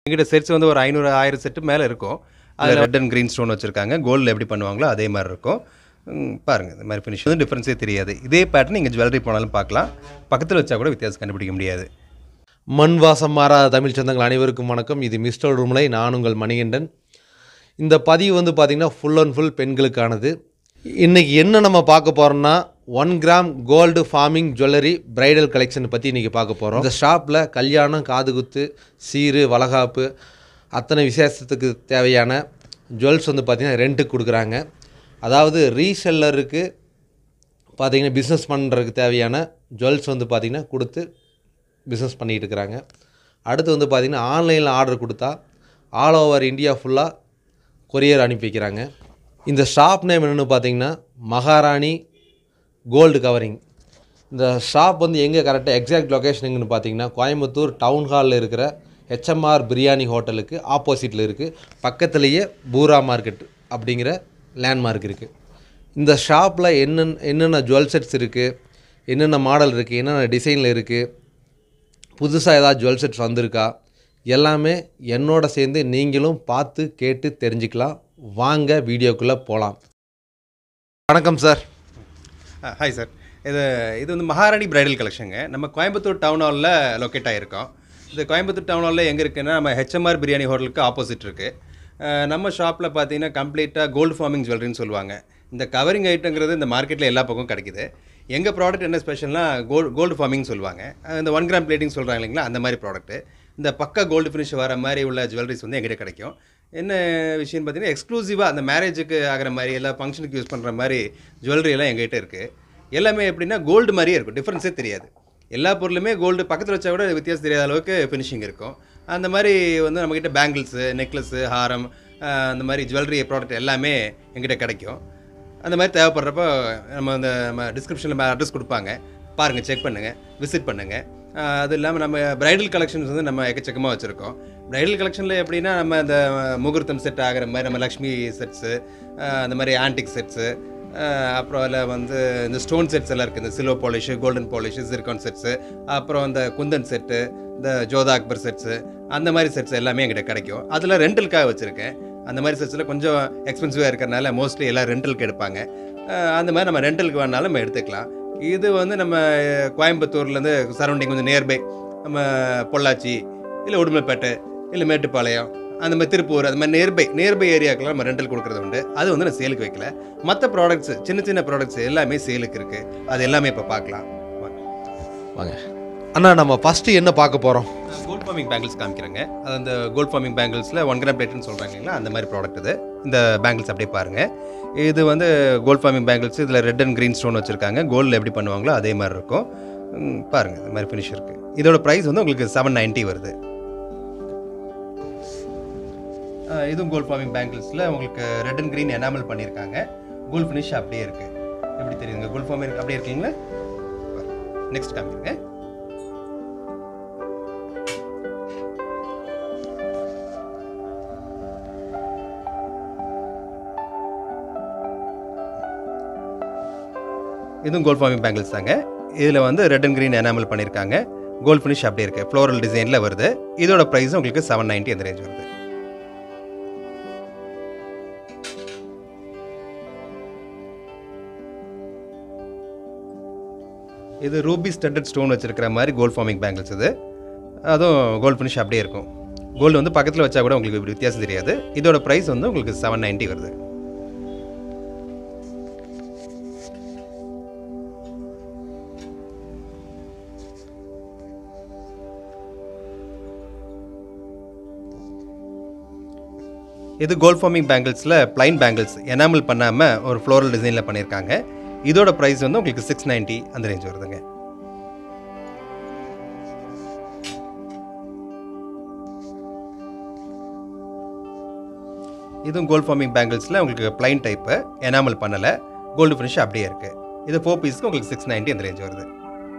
எங்கிட்ட செட்ஸ் வந்து ஒரு ஐநூறு ஆயிரம் செட்டு மேலே இருக்கும் அதில் ரெட் அண்ட் க்ரீன் ஸ்டோன் வச்சுருக்காங்க கோல்டில் எப்படி பண்ணுவாங்களோ அதே மாதிரி இருக்கும் ம், பாருங்க இந்த மாதிரி ஃபினிஷ் வந்து டிஃப்ரென்ஸே தெரியாது இதே பேட்டர்ன் நீங்கள் ஜுவல்லரி போனாலும் பார்க்கலாம் பக்கத்தில் வச்சா கூட வித்தியாசம் கண்டுபிடிக்க முடியாது மண் வாசம் மாறாத தமிழ் சொந்தங்கள் அனைவருக்கும் வணக்கம் இது மிஸ்டர் ரூம்லை நான் உங்கள் மணிகண்டன் இந்த பதிவு வந்து பார்த்திங்கன்னா ஃபுல் அண்ட் ஃபுல் பெண்களுக்கானது இன்றைக்கி என்ன நம்ம பார்க்க போகிறோம்னா one gram gold forming jewellery bridal collection பற்றி இன்றைக்கி பார்க்க போகிறோம் இந்த ஷாப்பில் கல்யாணம் காதுகுத்து சீரு வளகாப்பு அத்தனை விசேஷத்துக்கு தேவையான ஜுவல்ஸ் வந்து பார்த்திங்கன்னா ரெண்ட்டுக்கு கொடுக்குறாங்க அதாவது ரீசெல்லருக்கு பார்த்தீங்கன்னா பிஸ்னஸ் பண்ணுறதுக்கு தேவையான ஜுவல்ஸ் வந்து பார்த்திங்கன்னா கொடுத்து பிஸ்னஸ் பண்ணிகிட்டு இருக்கிறாங்க அடுத்து வந்து பார்த்திங்கன்னா ஆன்லைனில் ஆர்டர் கொடுத்தா ஆல் ஓவர் இந்தியா ஃபுல்லாக கொரியர் அனுப்பி வைக்கிறாங்க இந்த ஷாப் நேம் என்னென்னு பார்த்தீங்கன்னா மகாராணி கோல்டு கவரிங் இந்த ஷாப் வந்து எங்கே கரெக்டாக எக்ஸாக்ட் லொக்கேஷன் எங்கன்னு பார்த்தீங்கன்னா கோயம்புத்தூர் டவுன் ஹாலில் இருக்கிற ஹெச்எம்ஆர் பிரியாணி ஹோட்டலுக்கு ஆப்போசிட்டில் இருக்குது பக்கத்துலேயே பூரா மார்க்கெட் அப்படிங்கிற லேண்ட்மார்க் இருக்குது இந்த ஷாப்பில் என்னென்ன என்னென்ன ஜுவல் செட்ஸ் இருக்குது என்னென்ன மாடல் இருக்குது என்னென்ன டிசைனில் இருக்குது புதுசாக ஏதாவது ஜுவல் செட்ஸ் வந்திருக்கா எல்லாமே என்னோட சேர்ந்து நீங்களும் பார்த்து கேட்டு தெரிஞ்சுக்கலாம் வாங்க வீடியோக்குள்ளே போகலாம் வணக்கம் சார் ஹாய் சார் இது இது வந்து மகாராணி பிரைடல் கலெக்ஷனுங்க நம்ம கோயம்புத்தூர் டவுன் ஹாலில் லொக்கேட் ஆகிருக்கோம் இது கோயம்புத்தூர் டவுன் ஹாலில் எங்கே இருக்குன்னா நம்ம ஹெச்எம்ஆர் பிரியாணி ஹோட்டலுக்கு ஆப்போசிட் இருக்குது நம்ம ஷாப்பில் பார்த்தீங்கன்னா கம்ப்ளீட்டாக கோல்டு ஃபார்மிங் ஜுவல்லரின்னு சொல்லுவாங்க இந்த கவரிங் ஐட்டங்கிறது இந்த மார்க்கெட்டில் எல்லா பக்கமும் கிடைக்குது எங்கள் ப்ராடக்ட் என்ன ஸ்பெஷல்னா கோல்டு கோல்டு ஃபார்மிங் சொல்லுவாங்க அஹ் இந்த ஒன் கிராம் பிளேட்டிங் சொல்கிறாங்க இல்லைங்களா அந்த மாதிரி ப்ராடக்ட்டு இந்த பக்கா கோல்டு ஃபினிஷ் வர மாதிரி உள்ள ஜுவல்லரிஸ் வந்து எங்கிட்ட கிடைக்கும் என்ன விஷயம்னு பார்த்தீங்கன்னா எக்ஸ்க்ளூசிவாக அந்த மேரேஜுக்கு ஆகிற மாதிரி எல்லா ஃபங்க்ஷனுக்கு யூஸ் பண்ணுற மாதிரி ஜுவல்லரி எல்லாம் எங்ககிட்ட இருக்குது எல்லாமே எப்படின்னா கோல்டு மாதிரியே இருக்கும் டிஃப்ரென்ஸே தெரியாது எல்லா பொருளுமே கோல்டு பக்கத்தில் வச்சா கூட வித்தியாசம் தெரியாத அளவுக்கு ஃபினிஷிங் இருக்கும் அந்த மாதிரி வந்து நம்மக்கிட்ட பேங்கிள்ஸு நெக்லஸ்ஸு ஹாரம் ஆஹ் அந்த மாதிரி ஜுவல்லரி ப்ராடக்ட் எல்லாமே எங்கிட்ட கிடைக்கும் அந்த மாதிரி தேவைப்படுறப்போ நம்ம அந்த நம்ம டிஸ்கிரிப்ஷனில் அட்ரஸ் கொடுப்பாங்க பாருங்கள் செக் பண்ணுங்கள் விசிட் பண்ணுங்கள் அது இல்லாமல் நம்ம பிரைடல் கலெக்ஷன்ஸ் வந்து நம்ம எக்கச்சக்கமாக வச்சுருக்கோம் பிரைடல் கலெக்ஷனில் எப்படின்னா நம்ம இந்த முகூர்த்தம் செட் ஆகிற மாதிரி நம்ம லக்ஷ்மி செட்ஸு அந்த மாதிரி ஆன்டிக் செட்ஸு அப்புறம் அதில் வந்து இந்த ஸ்டோன் செட்ஸ் எல்லாம் இருக்குது இந்த silver polish golden polish zircon sets அப்புறம் இந்த குந்தன் செட்டு இந்த ஜோதா அக்பர் செட்ஸு அந்த மாதிரி செட்ஸ் எல்லாமே எங்கிட்ட கிடைக்கும் அதில் ரெண்டலுக்காக வச்சுருக்கேன் அந்த மாதிரி செட்ஸில் கொஞ்சம் எக்ஸ்பென்சிவாக இருக்கிறனால மோஸ்ட்லி எல்லாம் ரெண்டலுக்கு எடுப்பாங்க அஹ் அந்த மாதிரி நம்ம ரெண்டலுக்கு வேணாலும் நம்ம எடுத்துக்கலாம் இது வந்து நம்ம அஹ், கோயம்புத்தூர்லேருந்து சரௌண்டிங் கொஞ்சம் நியர்பை நம்ம பொள்ளாச்சி இல்லை உடுமலைப்பேட்டை இல்லை மேட்டுப்பாளையம் அந்த மாதிரி திருப்பூர் அந்த மாதிரி நியர்பை நியர்பை ஏரியாக்கெல்லாம் நம்ம ரெண்டல் கொடுக்குறது உண்டு அது வந்து நான் சேலுக்கு வைக்கல மற்ற ப்ராடக்ட்ஸ் சின்ன சின்ன ப்ராடக்ட்ஸ் எல்லாமே சேலுக்கு இருக்குது அது எல்லாமே இப்போ பார்க்கலாம் வாங்க. வாங்க அண்ணா நம்ம ஃபஸ்ட்டு என்ன பார்க்க போகிறோம் கோல்ட் ஃபார்மிங் பேங்கிள்ஸ் காமிக்கிறேங்க அது அந்த கோல்ட் ஃபார்மிங் பேங்கிள்ஸில் ஒன் கிராம் பிளேட்னு சொல்கிறாங்க இல்லைங்களா அந்த மாதிரி ப்ராடக்ட் இது இந்த பேங்கிள்ஸ் அப்படியே பாருங்கள் இது வந்து கோல்ட் ஃபார்மிங் பேங்கிள்ஸ் இதில் ரெட் அண்ட் க்ரீன் ஸ்டோன் வச்சுருக்காங்க கோல்டில் எப்படி பண்ணுவாங்களோ அதே மாதிரி இருக்கும் ம், பாருங்க இந்த மாதிரி ஃபினிஷ் இருக்குது இதோட ப்ரைஸ் வந்து உங்களுக்கு செவன் நைன்ட்டி வருது ஆ, இதுவும் கோல்ட் ஃபார்மிங் பேங்கிள்ஸில் உங்களுக்கு ரெட் அண்ட் க்ரீன் எனாமல் பண்ணியிருக்காங்க கோல்ட் ஃபினிஷ் அப்படியே இருக்குது எப்படி தெரியுதுங்க கோல்ட் ஃபார்மிங் அப்படியே இருக்கீங்களா நெக்ஸ்ட் காமிக்கிறேங்க இதுவும் கோல்ட் ஃபார்மிங் பேங்கிள்ஸ் தாங்க இதில் வந்து ரெட் அண்ட் க்ரீன் எனாமல் பண்ணியிருக்காங்க கோல்ட் ஃபினிஷ் அப்படியே இருக்குது ஃப்ளோரல் டிசைனில் வருது இதோட ப்ரைஸ் உங்களுக்கு செவன் நைன்ட்டி அந்த ரேஞ்ச் வருது இது ரூபி ஸ்டட்டட் ஸ்டோன் வச்சிருக்கிற மாதிரி கோல்ட் ஃபார்மிங் பேங்கிள்ஸ் இது அதுவும் கோல்ட் ஃபினிஷ் அப்படியே இருக்கும் கோல்டு வந்து பக்கத்தில் வச்சா கூட உங்களுக்கு இப்படி வித்தியாசம் தெரியாது இதோட ப்ரைஸ் வந்து உங்களுக்கு செவன் நைன்ட்டி வருது இது கோல்ட் ஃபார்மிங் பேங்கிள்ஸில் பிளைன் பேங்கிள்ஸ் எனாமல் பண்ணாமல் ஒரு ஃப்ளோரல் டிசைனில் பண்ணியிருக்காங்க இதோட ப்ரைஸ் வந்து உங்களுக்கு சிக்ஸ் நைன்ட்டி அந்த ரேஞ்ச் வருதுங்க இதுவும் கோல்ட் ஃபார்மிங் பேங்கிள்ஸில் உங்களுக்கு பிளைன் டைப்பு எனாமல் பண்ணலை கோல்டு ஃபினிஷ் அப்படியே இருக்குது இது ஃபோர் பீஸ்க்கு உங்களுக்கு சிக்ஸ் நைன்ட்டி அந்த ரேஞ்ச் வருது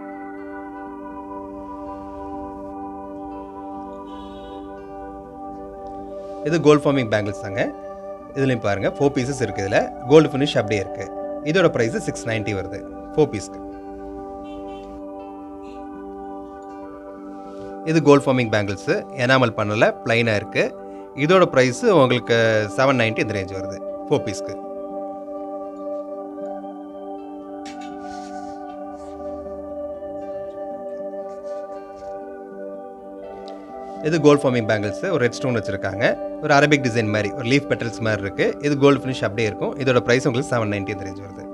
இது கோல்ட் ஃபார்மிங் பேங்கிள்ஸ் தாங்க இதுலையும் பாருங்கள் ஃபோர் பீசஸ் இருக்குது இதில் கோல்டு ஃபினிஷ் அப்படியே இருக்குது இதோட ப்ரைஸ் சிக்ஸ் நைன்ட்டி வருது ஃபோர் பீஸ்க்கு இது கோல்ட் ஃபார்மிங் பேங்கிள்ஸு எனாமல் பண்ணல ப்ளைனாக இருக்குது இதோட ப்ரைஸு உங்களுக்கு செவன் நைன்ட்டி இந்த ரேஞ்ச் வருது ஃபோர் பீஸ்க்கு இது கோல்ட் ஃபார்மிங் பேங்கிள்ஸ் ஒரு ரெட் ஸ்டோன் வச்சுருக்காங்க ஒரு அரபிக் டிசைன் மாதிரி ஒரு லீஃப் பெட்டல்ஸ் மாதிரி இருக்குது இது கோல்டு ஃபினிஷ் அப்படியே இருக்கும் இதோட ப்ரைஸ் உங்களுக்கு செவன் நைன்ட்டி இந்த ரேஞ்ச் வருது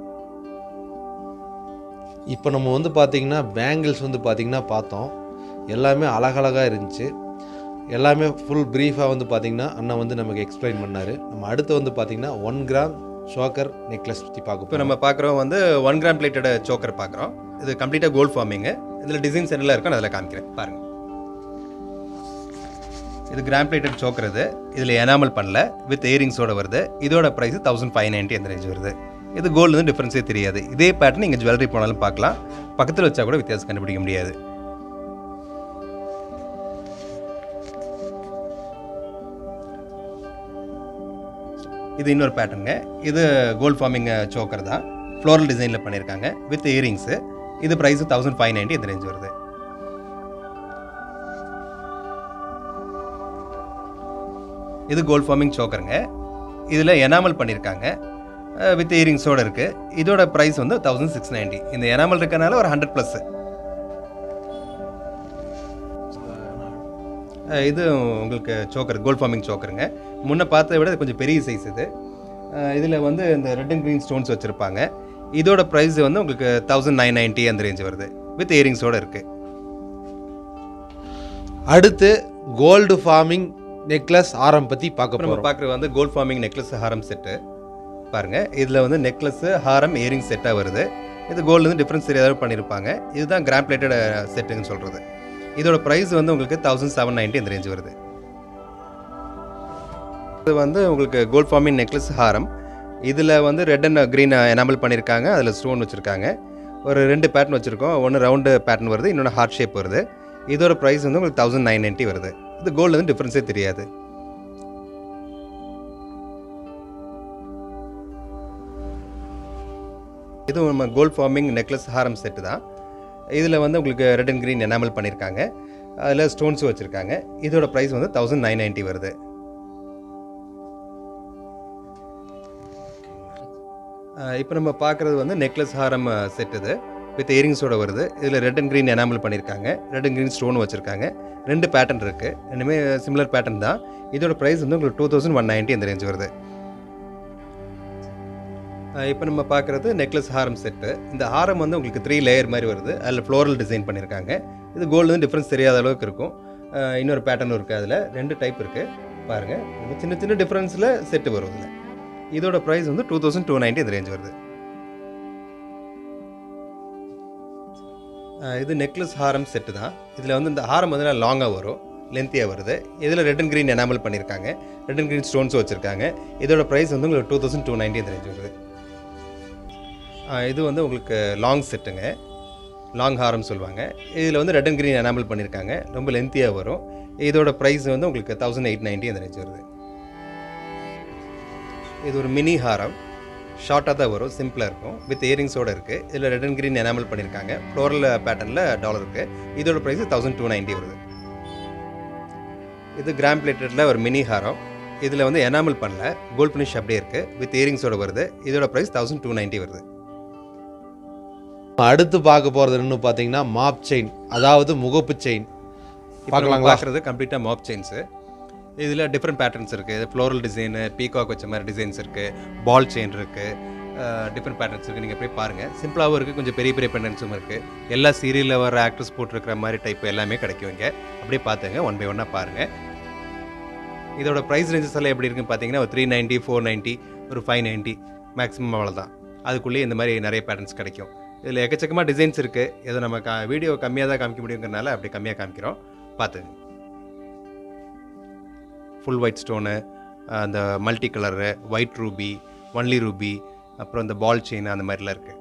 இப்போ நம்ம வந்து பார்த்திங்கன்னா பேங்கிள்ஸ் வந்து பார்த்திங்கன்னா பார்த்தோம் எல்லாமே அழகழகாக இருந்துச்சு எல்லாமே ஃபுல் ப்ரீஃபாக வந்து பார்த்திங்கன்னா அண்ணா வந்து நமக்கு எக்ஸ்பிளைன் பண்ணார் நம்ம அடுத்து வந்து பார்த்திங்கன்னா ஒன் கிராம் ஷோக்கர் நெக்லஸ் பற்றி பார்க்க இப்போ நம்ம பார்க்குறோம் வந்து ஒன் கிராம் பிளேட்டட் சோக்கர் பார்க்குறோம் இது கம்ப்ளீட்டாக கோல்ட் ஃபார்மிங்கு இதில் டிசைன்ஸ் என்னெல்லாம் இருக்கும் நான் அதில் காமிக்கிறேன் பாருங்கள் இது கிராம் பிளேட்டட் சோக்கர் இது இதில் எனாமல் பண்ணல வித் இயரிங்ஸோட வருது இதோட ப்ரைஸ் தௌசண்ட் ஃபைவ் நைன்ட்டி அந்த ரேஞ்ச் வருது இது கோல்டு வந்து டிஃப்ரென்ஸே தெரியாது இதே பேட்டர்ன் நீங்கள் ஜுவல்லரி போனாலும் பார்க்கலாம் பக்கத்தில் வச்சா கூட வித்தியாசம் கண்டுபிடிக்க முடியாது இது இன்னொரு பேட்டர்னுங்க இது கோல்ட் ஃபார்மிங் சோக்கர் தான் ஃப்ளோரல் டிசைனில் பண்ணியிருக்காங்க வித் இயரிங்ஸு இது ப்ரைஸ் தௌசண்ட் ஃபைவ் நைன்ட்டி இந்த ரேஞ்ச் வருது இது கோல்ட் ஃபார்மிங் சோக்கருங்க இதில் எனாமல் பண்ணியிருக்காங்க வித் இயரிங்ஸோடு இருக்குது இதோட ப்ரைஸ் வந்து தௌசண்ட் சிக்ஸ் நைன்ட்டி இந்த எனாமல் இருக்கனால ஒரு ஹண்ட்ரட் ப்ளஸ் இது உங்களுக்கு சோக்கர் கோல்ட் ஃபார்மிங் சோக்கருங்க முன்ன பார்த்ததை விட இது கொஞ்சம் பெரிய சைஸ் இது இதில் வந்து இந்த ரெட் அண்ட் க்ரீன் ஸ்டோன்ஸ் வச்சுருப்பாங்க இதோட ப்ரைஸ் வந்து உங்களுக்கு தௌசண்ட் நைன் நைன்ட்டி அந்த ரேஞ்ச் வருது வித் இயரிங்ஸோடு இருக்குது அடுத்து கோல்டு ஃபார்மிங் நெக்லஸ் ஆரம் பற்றி பார்க்க நம்ம போகிறோம் பார்க்குறது வந்து கோல்ட் ஃபார்மிங் நெக்லஸ் ஹாரம் செட்டு பாருங்க இதில் வந்து நெக்லஸ் ஹாரம் இயரிங் செட்டாக வருது இது கோல்டு வந்து டிஃப்ரென்ஸ் தெரியாத பண்ணியிருப்பாங்க இதுதான் கிராண்ட் பிளேட்டட் செட்டுன்னு சொல்கிறது இதோட ப்ரைஸ் வந்து உங்களுக்கு தௌசண்ட் செவன் நைன்ட்டி இந்த ரேஞ்ச் வருது இது வந்து உங்களுக்கு கோல்ட் ஃபார்மிங் நெக்லஸ் ஹாரம் இதில் வந்து ரெட் அண்ட் க்ரீன் எனாமல் பண்ணியிருக்காங்க அதில் ஸ்டோன் வச்சுருக்காங்க ஒரு ரெண்டு பேட்டர்ன் வச்சுருக்கோம் ஒன்று ரவுண்டு பேட்டர்ன் வருது இன்னொன்று ஹார்ட் ஷேப் வருது இதோட ப்ரைஸ் வந்து உங்களுக்கு தௌசண்ட் நைன் நைன்ட்டி வருது இது கோல்டு வந்து டிஃப்ரென்ஸே தெரியாது இது நம்ம கோல்ட் ஃபார்மிங் நெக்லஸ் ஹாரம் செட்டு தான் இதில் வந்து உங்களுக்கு ரெட் அண்ட் க்ரீன் எனாமல் பண்ணியிருக்காங்க அதில் ஸ்டோன்ஸும் வச்சுருக்காங்க இதோட ப்ரைஸ் வந்து தௌசண்ட் நைன் நைன்ட்டி வருது இப்போ நம்ம பார்க்குறது வந்து நெக்லஸ் ஹாரம் செட் இது வித் இயரிங்ஸோட வருது இதில் ரெட் அண்ட் க்ரீன் எனாமல் பண்ணியிருக்காங்க ரெட் அண்ட் க்ரீன் ஸ்டோன் வச்சுருக்காங்க ரெண்டு பேட்டர்ன் இருக்குது ரெண்டுமே சிமிலர் பேட்டர்ன் தான் இதோட ப்ரைஸ் வந்து உங்களுக்கு டூ தௌசண்ட் ஒன் நைன்ட்டி அந்த ரேஞ்ச் வருது இப்போ நம்ம பார்க்குறது நெக்லஸ் ஹாரம் செட்டு இந்த ஹாரம் வந்து உங்களுக்கு த்ரீ லேயர் மாதிரி வருது அதில் ஃப்ளோரல் டிசைன் பண்ணியிருக்காங்க இது கோல்டு வந்து டிஃப்ரென்ஸ் தெரியாத அளவுக்கு இருக்கும் அஹ் இன்னொரு பேட்டர்னும் இருக்குது அதில் ரெண்டு டைப் இருக்குது பாருங்கள் இது சின்ன சின்ன டிஃப்ரென்ஸில் செட்டு வரும் இதில் இதோட ப்ரைஸ் வந்து டூ தௌசண்ட் டூ நைன்ட்டி இந்த ரேஞ்ச் வருது அஹ் இது நெக்லஸ் ஹாரம் செட்டு தான் இதில் வந்து இந்த ஹாரம் வந்து லாங்காக வரும் லென்த்தியாக வருது இதில் ரெட் அண்ட் க்ரீன் எனாமல் பண்ணியிருக்காங்க ரெட் அண்ட் க்ரீன் ஸ்டோன்ஸும் வச்சுருக்காங்க இதோட ப்ரைஸ் வந்து உங்களுக்கு டூ தௌசண்ட் டூ நைன்ட்டி இந்த ரேஞ்ச் வருது அஹ் இது வந்து உங்களுக்கு லாங் செட்டுங்க லாங் ஹாரம் சொல்லுவாங்க இதில் வந்து ரெட் அண்ட் க்ரீன் எனாமல் பண்ணியிருக்காங்க ரொம்ப லென்த்தியாக வரும் இதோட ப்ரைஸ் வந்து உங்களுக்கு தௌசண்ட் எயிட் நைன்ட்டி அந்த ரேஞ்ச் வருது இது ஒரு மினி ஹாரம் ஷார்ட்டாக தான் வரும் சிம்பிளாக இருக்கும் வித் இயரிங்ஸோடு இருக்குது இதில் ரெட் அண்ட் க்ரீன் எனாமல் பண்ணியிருக்காங்க ஃப்ளோரல் பேட்டர்னில் டாலர் இருக்குது இதோட ப்ரைஸ் தௌசண்ட் டூ நைன்ட்டி வருது இது கிராம் பிளேட்டடில் ஒரு மினி ஹாரம் இதில் வந்து எனாமல் பண்ணல கோல்ட் ஃபினிஷ் அப்படியே இருக்குது வித் இயரிங்ஸோட வருது இதோட ப்ரைஸ் தௌசண்ட் டூ நைன்ட்டி வருது அடுத்து பார்க்க போகிறது என்னன்னு பார்த்தீங்கன்னா மாப் செயின் அதாவது முகப்பு செயின் பார்க்கலாங்களா பார்க்குறது கம்ப்ளீட்டாக மாப் செயின்ஸு இதில் டிஃப்ரெண்ட் பேட்டர்ன்ஸ் இருக்குது ஃப்ளோரல் டிசைனு பீகாக் வச்ச மாதிரி டிசைன்ஸ் இருக்குது பால் செயின் இருக்குது டிஃப்ரெண்ட் பேட்டர்ன்ஸ் இருக்குது நீங்கள் போய் பாருங்கள் சிம்பிளாகவும் இருக்குது கொஞ்சம் பெரிய பெரிய பெண்டன்ஸும் இருக்குது எல்லா சீரியலில் வர ஆக்டர்ஸ் போட்டிருக்கிற மாதிரி டைப் எல்லாமே கிடைக்கும் இங்கே அப்படியே பார்த்துங்க ஒன் பை ஒன்னாக பாருங்கள் இதோட ப்ரைஸ் ரேஞ்சஸ் எல்லாம் எப்படி இருக்குன்னு பார்த்தீங்கன்னா ஒரு த்ரீ நைன்ட்டி ஃபோர் நைன்ட்டி ஒரு ஃபைவ் நைன்ட்டி மேக்ஸிமம் அவ்வளோதான் அதுக்குள்ளேயே இந்த மாதிரி நிறைய பேட்டர்ன்ஸ் கிடைக்கும் இதில் எக்கச்சக்கமாக டிசைன்ஸ் இருக்குது இதை நம்ம கா வீடியோ கம்மியாக தான் காமிக்க முடியுங்கிறனால அப்படி கம்மியாக காமிக்கிறோம் பார்த்துங்க ஃபுல் ஒயிட் ஸ்டோனு அந்த multi colour white ruby only ruby அப்புறம் இந்த பால் செயின் அந்த மாதிரிலாம் இருக்குது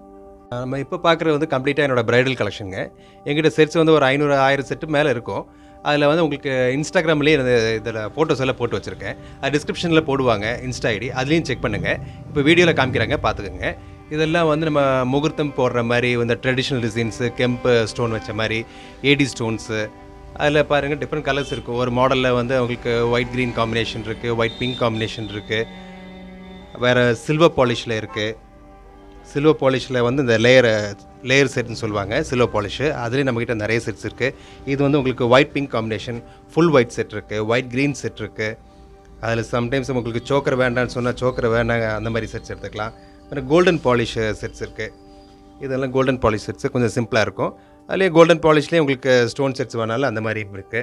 நம்ம இப்போ பார்க்குறது வந்து கம்ப்ளீட்டாக என்னோட பிரைடல் கலெக்ஷனுங்க எங்கிட்ட செட்ஸ் வந்து ஒரு ஐநூறு ஆயிரம் செட்டு மேலே இருக்கும் அதில் வந்து உங்களுக்கு இன்ஸ்டாகிராம்லேயே இந்த இதில் ஃபோட்டோஸ் எல்லாம் போட்டு வச்சுருக்கேன் அது டிஸ்கிரிப்ஷனில் போடுவாங்க இன்ஸ்டா ஐடி அதுலேயும் செக் பண்ணுங்கள் இப்போ வீடியோவில் காமிக்கிறாங்க பார்த்துக்கோங்க இதெல்லாம் வந்து நம்ம முகூர்த்தம் போடுற மாதிரி இந்த ட்ரெடிஷ்னல் டிசைன்ஸு கெம்பு ஸ்டோன் வச்ச மாதிரி ஏடி ஸ்டோன்ஸு அதில் பாருங்கள் டிஃப்ரெண்ட் கலர்ஸ் இருக்குது ஒரு மாடலில் வந்து உங்களுக்கு ஒயிட் க்ரீன் காம்பினேஷன் இருக்குது ஒயிட் பிங்க் காம்பினேஷன் இருக்குது வேறு சில்வர் பாலிஷில் இருக்குது சில்வர் பாலிஷில் வந்து இந்த லேயர் லேயர் செட்னு சொல்லுவாங்க சில்வர் பாலிஷு அதுலேயும் நம்மக்கிட்ட நிறைய செட்ஸ் இருக்குது இது வந்து உங்களுக்கு white pink combination full white set இருக்குது ஒயிட் க்ரீன் செட் இருக்குது அதில் சம்டைம்ஸ் உங்களுக்கு சோக்கர் வேண்டாம்னு சொன்னால் சோக்கர் வேண்டாங்க அந்த மாதிரி செட்ஸ் எடுத்துக்கலாம் அப்புறம் கோல்டன் பாலிஷ் செட்ஸ் இருக்குது இதெல்லாம் கோல்டன் பாலிஷ் செட்ஸு கொஞ்சம் சிம்பிளாக இருக்கும் அதுலேயே கோல்டன் பாலிஷ்லேயே உங்களுக்கு ஸ்டோன் செட்ஸ் வேணாலும் அந்த மாதிரி இருக்குது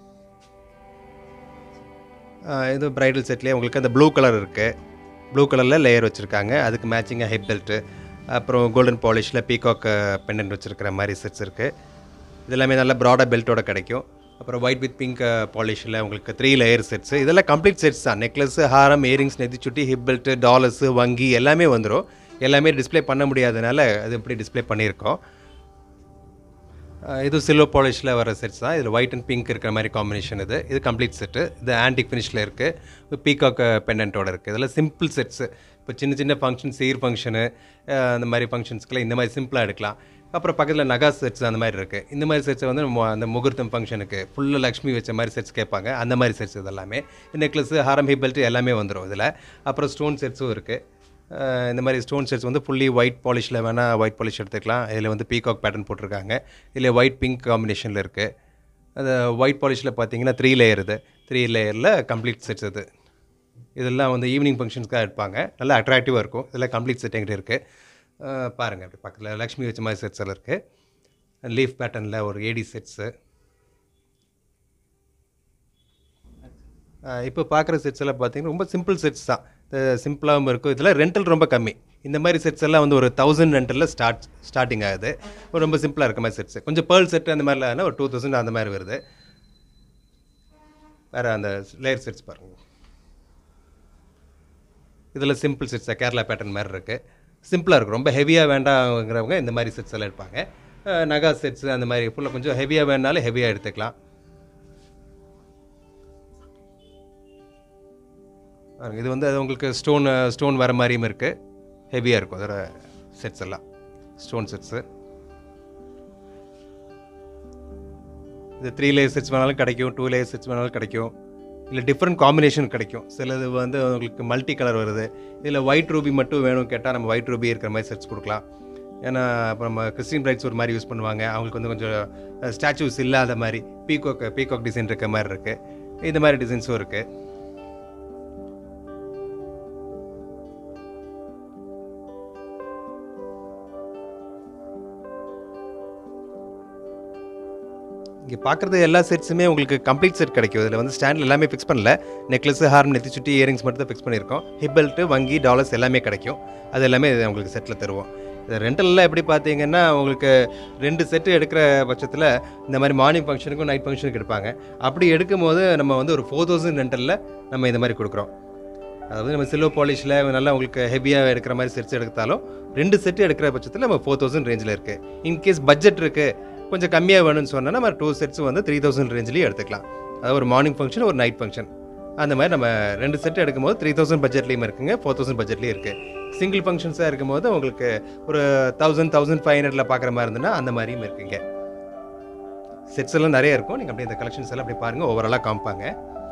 இது பிரைடல் செட்லேயே உங்களுக்கு அந்த ப்ளூ கலர் இருக்குது ப்ளூ கலரில் லேயர் வச்சுருக்காங்க அதுக்கு மேட்சிங்காக ஹெப் பெல்ட்டு அப்புறம் கோல்டன் பாலிஷில் பீகாக் பெண்டன்ட் வச்சுருக்கிற மாதிரி செட்ஸ் இருக்குது இது எல்லாமே நல்ல ப்ராடாக பெல்ட்டோட கிடைக்கும் அப்புறம் ஒயிட் வித் பிங்க் பாலிஷில் உங்களுக்கு த்ரீ லேயர் செட்ஸு இதெல்லாம் கம்ப்ளீட் செட்ஸ் தான் நெக்லஸ் ஹாரம் இயரிங்ஸ் நெத்திச்சுட்டி ஹிப் பெல்ட்டு டாலர்ஸு வங்கி எல்லாமே வந்துடும் எல்லாமே டிஸ்ப்ளே பண்ண முடியாதனால அது இப்படி டிஸ்ப்ளே பண்ணியிருக்கோம் அஹ் இது சில்வர் பாலிஷில் வர செட்ஸ் தான் இதில் ஒயிட் அண்ட் பிங்க் இருக்கிற மாதிரி காம்பினேஷன் இது இது கம்ப்ளீட் செட்டு இது ஆன்டிக் ஃபினிஷில் இருக்குது பீகாக் பெண்டன்ட்டோட இருக்குது இதெல்லாம் சிம்பிள் செட்ஸு இப்போ சின்ன சின்ன ஃபங்க்ஷன் சீர் ஃபங்க்ஷனு அந்த மாதிரி ஃபங்க்ஷன்ஸ்க்குலாம் இந்த மாதிரி சிம்பிளாக எடுக்கலாம் அப்புறம் பக்கத்தில் நகா செட்ஸ் அந்த மாதிரி இருக்குது இந்த மாதிரி செட்ஸை வந்து நம்ம அந்த முகூர்த்தம் ஃபங்க்ஷனுக்கு ஃபுல்லாக லக்ஷ்மி வச்ச மாதிரி செட்ஸ் கேட்பாங்க அந்த மாதிரி செட்ஸ் இதெல்லாமே நெக்லஸ் ஹாரம் ஹிப் பெல்ட் எல்லாமே வந்துடும் இதில் அப்புறம் ஸ்டோன் செட்ஸும் இருக்குது அஹ் இந்த மாதிரி ஸ்டோன் செட்ஸ் வந்து ஃபுல்லி ஒயிட் பாலிஷில் வேணால் ஒயிட் பாலிஷ் எடுத்துக்கலாம் இதில் வந்து பீகாக் பேட்டர்ன் போட்டிருக்காங்க இதில் ஒயிட் பிங்க் காம்பினேஷனில் இருக்குது அது ஒயிட் பாலிஷில் பார்த்தீங்கன்னா த்ரீ லேயர் இது த்ரீ லேயரில் கம்ப்ளீட் செட்ஸ் இது இதெல்லாம் வந்து ஈவினிங் ஃபங்க்ஷன்ஸ்க்காக எடுப்பாங்க நல்லா அட்ராக்டிவாக இருக்கும் இதெல்லாம் கம்ப்ளீட் செட் எங்கிட்ட இருக்குது பாருங்கள் அப்படி பக்கத்தில் லக்ஷ்மி வச்ச மாதிரி செட்ஸ் எல்லாம் இருக்குது லீஃப் பேட்டர்னில் ஒரு ஏடி செட்ஸு இப்போ பார்க்குற செட்ஸ் எல்லாம் பார்த்தீங்கன்னா ரொம்ப சிம்பிள் செட்ஸ் தான் சிம்பிளாகவும் இருக்கும் இதில் ரெண்டல் ரொம்ப கம்மி இந்த மாதிரி செட்ஸ் எல்லாம் வந்து ஒரு தௌசண்ட் ரெண்டலில் ஸ்டார்ட் ஸ்டார்டிங் ஆகுது ஒரு ரொம்ப சிம்பிளாக இருக்க மாதிரி செட்ஸ் கொஞ்சம் பேர்ல் செட் அந்த மாதிரிலாம் ஒரு டூ தௌசண்ட் அந்த மாதிரி வருது வேறு அந்த லேயர் செட்ஸ் பாருங்கள் இதில் சிம்பிள் செட்ஸாக கேரளா பேட்டர்ன் மாதிரி இருக்குது சிம்பிளாக இருக்கும் ரொம்ப ஹெவியாக வேண்டாங்கிறவங்க இந்த மாதிரி செட்ஸ் எல்லாம் எடுப்பாங்க அஹ் நகா செட்ஸ் அந்த மாதிரி ஃபுல்லாக கொஞ்சம் ஹெவியாக வேணாலும் ஹெவியாக எடுத்துக்கலாம் பாருங்க, இது வந்து அது உங்களுக்கு ஸ்டோன் ஸ்டோன் வர மாதிரியும் இருக்குது ஹெவியாக இருக்கும் அதோட செட்ஸ் எல்லாம் ஸ்டோன் செட்ஸு இது த்ரீ லேயர் செட்ஸ் வேணாலும் கிடைக்கும் டூ லேயர் செட்ஸ் வேணாலும் கிடைக்கும் இல்லை டிஃப்ரெண்ட் காம்பினேஷன் கிடைக்கும் சிலது வந்து உங்களுக்கு மல்டி கலர் வருது இதில் ஒயிட் ரூபி மட்டும் வேணும் கேட்டால் நம்ம ஒயிட் ரூபி இருக்கிற மாதிரி செட்ஸ் கொடுக்கலாம் ஏன்னா இப்போ நம்ம கிறிஸ்டின் பிரைட்ஸ் ஒரு மாதிரி யூஸ் பண்ணுவாங்க அவங்களுக்கு வந்து கொஞ்சம் ஸ்டாச்சூஸ் இல்லாத மாதிரி பீகாக் பீகாக் டிசைன் இருக்க மாதிரி இருக்குது இந்த மாதிரி டிசைன்ஸும் இருக்குது இங்கே பார்க்குறது எல்லா செட்ஸுமே உங்களுக்கு கம்ப்ளீட் செட் கிடைக்கும் இதில் வந்து ஸ்டாண்டில் எல்லாமே ஃபிக்ஸ் பண்ணல நெக்லஸ் ஹார்ம் நெத்தி சுட்டி இயரிங்ஸ் மட்டும் தான் ஃபிக்ஸ் பண்ணியிருக்கோம் ஹிப் பெல்ட்டு வங்கி டாலர்ஸ் எல்லாமே கிடைக்கும் அது எல்லாமே இது உங்களுக்கு செட்டில் தருவோம் இது ரெண்டலில் எப்படி பார்த்தீங்கன்னா உங்களுக்கு ரெண்டு செட்டு எடுக்கிற பட்சத்தில் இந்த மாதிரி மார்னிங் ஃபங்க்ஷனுக்கும் நைட் ஃபங்க்ஷனுக்கு எடுப்பாங்க அப்படி எடுக்கும் போது நம்ம வந்து ஒரு ஃபோர் தௌசண்ட் ரெண்டலில் நம்ம இந்த மாதிரி கொடுக்குறோம் அதாவது நம்ம சில்வர் பாலிஷில் நல்லா உங்களுக்கு ஹெவியாக எடுக்கிற மாதிரி செட்ஸ் எடுத்தாலும் ரெண்டு செட்டு எடுக்கிற பட்சத்தில் நம்ம ஃபோர் தௌசண்ட் ரேஞ்சில் இருக்குது இன்கேஸ் பட்ஜெட் இருக்குது கொஞ்சம் கம்மியாக வேணும்னு சொன்னால் நம்ம டூ செட்ஸ் வந்து த்ரீ தௌசண்ட் ரேஞ்சிலையும் எடுத்துக்கலாம் அதாவது ஒரு மார்னிங் ஃபங்க்ஷன் ஒரு நைட் ஃபங்க்ஷன் அந்த மாதிரி நம்ம ரெண்டு செட் எடுக்கும்போது த்ரீ தௌசண்ட் பட்ஜெட்லேயும் இருக்குங்க ஃபோர் தௌசண்ட் பட்ஜெட்லேயும் இருக்குது சிங்கிள் ஃபங்க்ஷன்ஸாக இருக்கும்போது உங்களுக்கு ஒரு தௌசண்ட் தௌசண்ட் ஃபைவ் ஹண்ட்ரடில் பார்க்குற மாதிரி இருந்ததுன்னா அந்த மாதிரியும் இருக்குங்க செட்ஸ் எல்லாம் நிறைய இருக்கும் நீங்கள் அப்படியே இந்த கலெக்ஷன்ஸ் எல்லாம் அப்படியே பாருங்கள் ஓவராலாக காமிப்பாங்க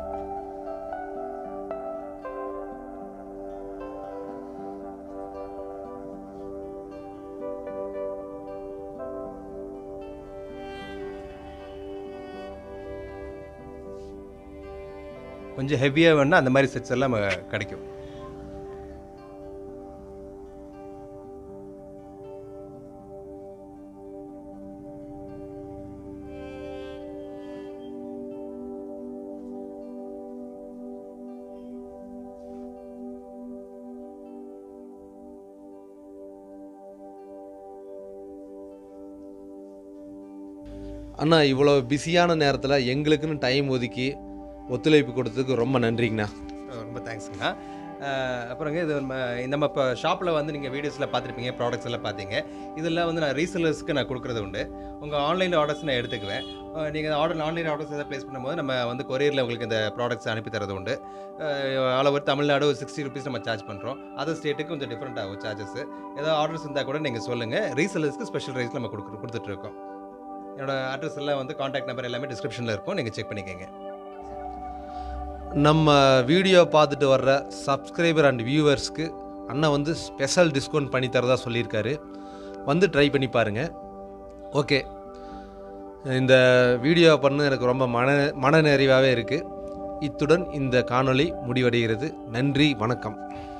கொஞ்சம் ஹெவியாக வேணால் அந்த மாதிரி செட்ஸ் எல்லாம் நம்ம கிடைக்கும் அண்ணா இவ்வளோ பிஸியான நேரத்தில் எங்களுக்குன்னு டைம் ஒதுக்கி ஒத்துழைப்பு கொடுத்ததுக்கு ரொம்ப நன்றிங்கண்ணா ரொம்ப தேங்க்ஸுங்கண்ணா அஹ், அப்புறங்க இது நம்ம நம்ம இப்போ ஷாப்பில் வந்து நீங்கள் வீடியோஸில் பார்த்துருப்பீங்க ப்ராடக்ட்ஸ் எல்லாம் பார்த்தீங்க இதெல்லாம் வந்து நான் ரீசெல்லர்ஸ்க்கு நான் கொடுக்குறது உண்டு உங்கள் ஆன்லைன் ஆர்டர்ஸ் நான் எடுத்துக்குவேன் நீங்கள் ஆர்டர் ஆன்லைன் ஆர்டர்ஸ் எதாவது ப்ளேஸ் பண்ணும்போது நம்ம வந்து கொரியரில் உங்களுக்கு இந்த ப்ராடக்ட்ஸ் அனுப்பி தரது உண்டு all over Tamil Nadu sixty rupees நம்ம சார்ஜ் பண்ணுறோம் அதர் ஸ்டேட்டுக்கு கொஞ்சம் டிஃப்ரெண்ட் ஆகும் சார்ஜஸ் ஏதாவது ஆர்டர்ஸ் இருந்தால் கூட நீங்கள் சொல்லுங்கள் ரீசெல்லர்ஸ்க்கு ஸ்பெஷல் ரைஸில் நம்ம கொடுக்கு கொடுத்துட்ருக்கோம் என்னோட அட்ரஸ் எல்லாம் வந்து காண்டாக்ட் நம்பர் எல்லாமே டிஸ்கிரிப்ஷனில் இருக்கும் நீங்கள் செக் பண்ணிக்கோங்க நம்ம வீடியோ பார்த்துட்டு வர்ற சப்ஸ்கிரைபர் அண்ட் வியூவர்ஸ்க்கு அண்ணன் வந்து ஸ்பெஷல் டிஸ்கவுண்ட் பண்ணி தரதா சொல்லியிருக்காரு வந்து ட்ரை பண்ணி பாருங்கள் ஓகே இந்த வீடியோ பண்ண எனக்கு ரொம்ப மன மன நிறைவாகவே இருக்குது இத்துடன் இந்த காணொளி முடிவடைகிறது நன்றி வணக்கம்